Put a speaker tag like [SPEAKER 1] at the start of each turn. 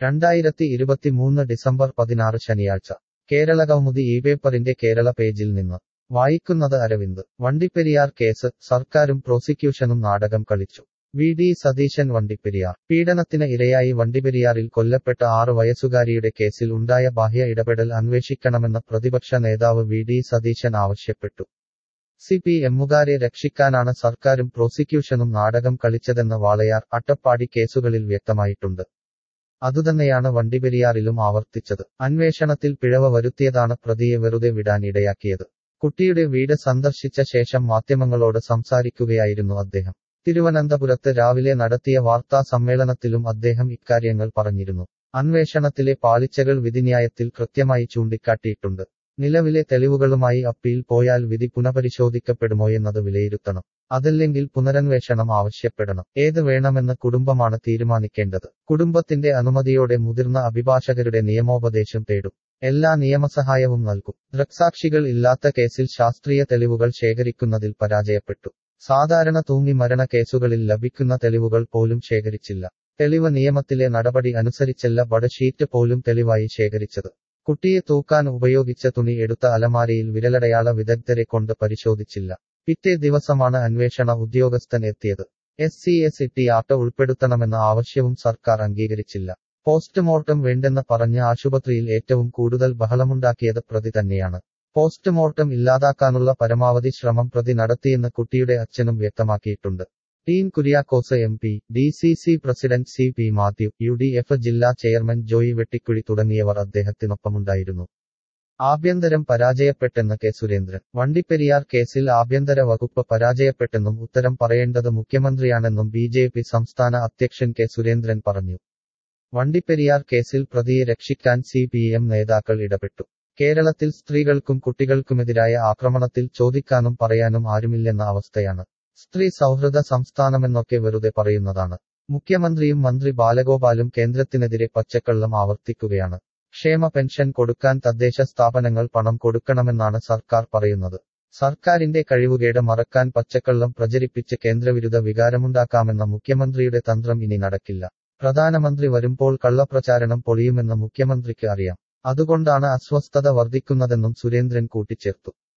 [SPEAKER 1] രണ്ടായിരത്തി ഇരുപത്തിമൂന്ന് ഡിസംബർ പതിനാറ് ശനിയാഴ്ച കേരളകൗമുദി ഈ പേപ്പറിന്റെ കേരള പേജിൽ നിന്ന് വായിക്കുന്നത് അരവിന്ദ് വണ്ടിപ്പെരിയാർ കേസ് സർക്കാരും പ്രോസിക്യൂഷനും നാടകം കളിച്ചു വി ഡി സതീശൻ വണ്ടിപ്പെരിയാർ പീഡനത്തിന് ഇരയായി വണ്ടിപ്പെരിയാറിൽ കൊല്ലപ്പെട്ട ആറ് വയസ്സുകാരിയുടെ കേസിൽ ഉണ്ടായ ബാഹ്യ ഇടപെടൽ അന്വേഷിക്കണമെന്ന് പ്രതിപക്ഷ നേതാവ് വി ഡി സതീശൻ ആവശ്യപ്പെട്ടു സി പി എമ്മുകാരെ രക്ഷിക്കാനാണ് സർക്കാരും പ്രോസിക്യൂഷനും നാടകം കളിച്ചതെന്ന് വാളയാർ അട്ടപ്പാടി കേസുകളിൽ വ്യക്തമായിട്ടുണ്ട് അതുതന്നെയാണ് വണ്ടിപ്പെരിയാറിലും ആവർത്തിച്ചത് അന്വേഷണത്തിൽ പിഴവ് വരുത്തിയതാണ് പ്രതിയെ വെറുതെ വിടാൻ ഇടയാക്കിയത് കുട്ടിയുടെ വീട് സന്ദർശിച്ച ശേഷം മാധ്യമങ്ങളോട് സംസാരിക്കുകയായിരുന്നു അദ്ദേഹം തിരുവനന്തപുരത്ത് രാവിലെ നടത്തിയ വാർത്താ സമ്മേളനത്തിലും അദ്ദേഹം ഇക്കാര്യങ്ങൾ പറഞ്ഞിരുന്നു അന്വേഷണത്തിലെ പാളിച്ചകൾ വിധിന്യായത്തിൽ കൃത്യമായി ചൂണ്ടിക്കാട്ടിയിട്ടുണ്ട് നിലവിലെ തെളിവുകളുമായി അപ്പീൽ പോയാൽ വിധി പുനഃപരിശോധിക്കപ്പെടുമോയെന്നത് വിലയിരുത്തണം അതല്ലെങ്കിൽ പുനരന്വേഷണം ആവശ്യപ്പെടണം ഏത് വേണമെന്ന് കുടുംബമാണ് തീരുമാനിക്കേണ്ടത് കുടുംബത്തിന്റെ അനുമതിയോടെ മുതിർന്ന അഭിഭാഷകരുടെ നിയമോപദേശം തേടും എല്ലാ നിയമസഹായവും നൽകും ദൃക്സാക്ഷികൾ ഇല്ലാത്ത കേസിൽ ശാസ്ത്രീയ തെളിവുകൾ ശേഖരിക്കുന്നതിൽ പരാജയപ്പെട്ടു സാധാരണ തൂങ്ങി മരണ കേസുകളിൽ ലഭിക്കുന്ന തെളിവുകൾ പോലും ശേഖരിച്ചില്ല തെളിവ് നിയമത്തിലെ നടപടി അനുസരിച്ചല്ല ബഡ്ഷീറ്റ് പോലും തെളിവായി ശേഖരിച്ചത് കുട്ടിയെ തൂക്കാൻ ഉപയോഗിച്ച തുണി എടുത്ത അലമാരയിൽ വിരലടയാള വിദഗ്ധരെ കൊണ്ട് പരിശോധിച്ചില്ല പിറ്റേ ദിവസമാണ് അന്വേഷണ ഉദ്യോഗസ്ഥൻ എത്തിയത് എസ് സി എസ് ഇട്ടി ആട്ട ഉൾപ്പെടുത്തണമെന്ന ആവശ്യവും സർക്കാർ അംഗീകരിച്ചില്ല പോസ്റ്റ്മോർട്ടം വേണ്ടെന്ന് പറഞ്ഞ ആശുപത്രിയിൽ ഏറ്റവും കൂടുതൽ ബഹളമുണ്ടാക്കിയത് പ്രതി തന്നെയാണ് പോസ്റ്റ്മോർട്ടം ഇല്ലാതാക്കാനുള്ള പരമാവധി ശ്രമം പ്രതി നടത്തിയെന്ന് കുട്ടിയുടെ അച്ഛനും വ്യക്തമാക്കിയിട്ടുണ്ട് Dean Kuriakose M P D C C president C P Mathew U D F ജില്ലാ ചെയർമാൻ ജോയി വെട്ടിക്കുഴി തുടങ്ങിയവർ അദ്ദേഹത്തിനൊപ്പമുണ്ടായിരുന്നു ആഭ്യന്തരം പരാജയപ്പെട്ടെന്ന് കെ സുരേന്ദ്രൻ വണ്ടിപ്പെരിയാർ കേസിൽ ആഭ്യന്തര വകുപ്പ് പരാജയപ്പെട്ടെന്നും ഉത്തരം പറയേണ്ടത് മുഖ്യമന്ത്രിയാണെന്നും ബി ജെ പി സംസ്ഥാന അധ്യക്ഷൻ കെ സുരേന്ദ്രൻ പറഞ്ഞു വണ്ടിപ്പെരിയാർ കേസിൽ പ്രതിയെ രക്ഷിക്കാൻ സി പി എം നേതാക്കൾ ഇടപെട്ടു കേരളത്തിൽ സ്ത്രീകൾക്കും കുട്ടികൾക്കുമെതിരായ ആക്രമണത്തിൽ ചോദിക്കാനും പറയാനും ആരുമില്ലെന്ന അവസ്ഥയാണ് സ്ത്രീ സൗഹൃദ സംസ്ഥാനമെന്നൊക്കെ വെറുതെ പറയുന്നതാണ് മുഖ്യമന്ത്രിയും മന്ത്രി ബാലഗോപാലും കേന്ദ്രത്തിനെതിരെ പച്ചക്കള്ളം ആവർത്തിക്കുകയാണ് ക്ഷേമ പെൻഷൻ കൊടുക്കാൻ തദ്ദേശ സ്ഥാപനങ്ങൾ പണം കൊടുക്കണമെന്നാണ് സർക്കാർ പറയുന്നത് സർക്കാരിന്റെ കഴിവുകേട് മറക്കാൻ പച്ചക്കള്ളം പ്രചരിപ്പിച്ച് കേന്ദ്രവിരുദ്ധ വികാരമുണ്ടാക്കാമെന്ന മുഖ്യമന്ത്രിയുടെ തന്ത്രം ഇനി നടക്കില്ല പ്രധാനമന്ത്രി വരുമ്പോൾ കള്ളപ്രചാരണം പൊളിയുമെന്ന് മുഖ്യമന്ത്രിക്ക് അറിയാം അതുകൊണ്ടാണ് അസ്വസ്ഥത വർദ്ധിക്കുന്നതെന്നും സുരേന്ദ്രൻ കൂട്ടിച്ചേർത്തു